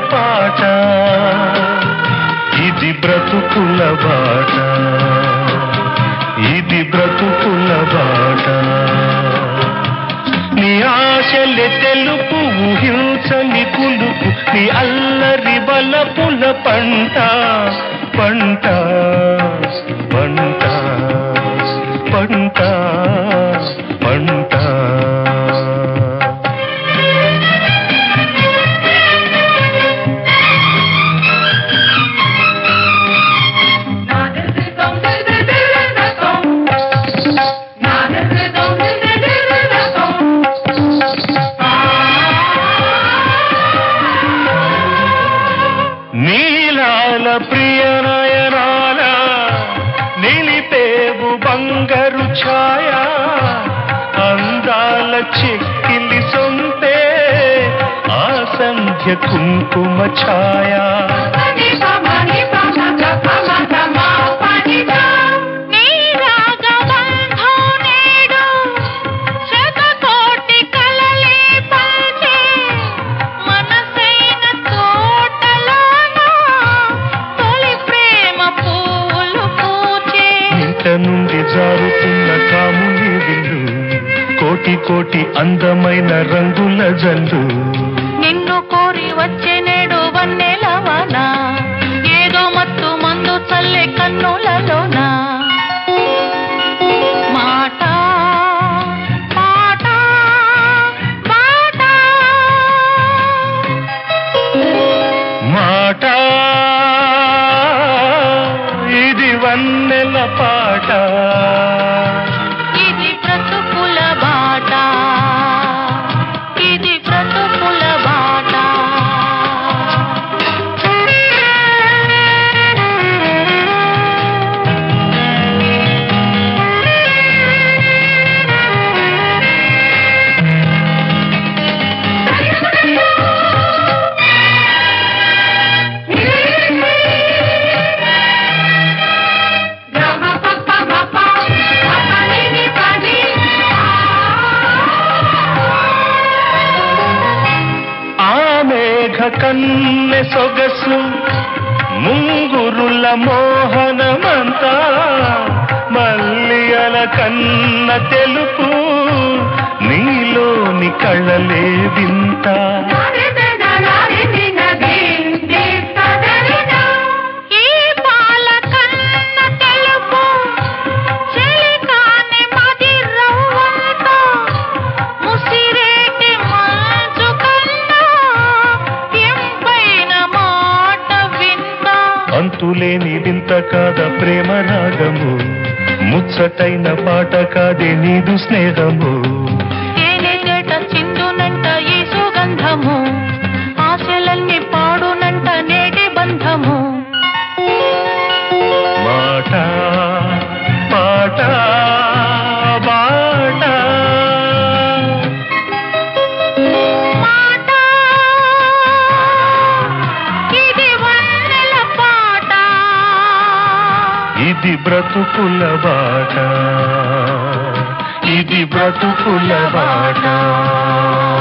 పాట ఇది బ్రతుకుల బాట ఇది బ్రతుకుల బాట నీ ఆశలే తెలుపు ఊహించని కులుపు నీ అల్లరి బలపుల పంట పంట పంట పంట పంట నీలాల ప్రియ నయనాల నిలిపేవు బంగారు ఛాయ అందాల చెక్కిలి సొంతే ఆ సంధ్య కుంకుమ ఛాయ నీ రాగబంధం నేడు శతకోటి కలలే పంచే మనసైన తోటలోన తొలి ప్రేమ పూలు పూచే ఇంట నుండి జారుతున్న కాముని విల్లు కోటి కోటి అందమైన రంగుల జల్లు నిన్ను కోరి వచ్చే నేడు వన్నెలవన ఏదో మత్తు మందు చల్లే కన్నులలోన మాట పాట పాట మాట ఇది వన్నెల పాట ఇది బ్రతుకుల బాట ఇది బ్రతుకుల బాట ఆ మేఘ కన్నె సొగసు ముంగురుల మోహనమంతా మల్లియల కన్న తెలుపు నీలోని కళ్ళలే వింత ఈ పాల కన్న తెలుపు చెలికాని మది రవ్వంతో ముసిరేటి మంచు కన్నా ఎంపైన మాట వింత అంతులేని వింత కాద ప్రేమ రాగము ముచ్చటైన పాట కాదే నీదు స్నేహము తేనె తేట చిందునంట ఈ సుగంధము ఆశలన్నీ పాడునంట నేటి బంధము మాట పాట బాట మాట ఇది వన్నెల పాట ఇది బ్రతుకుల బాట ఇది బ్రతుకుల బాట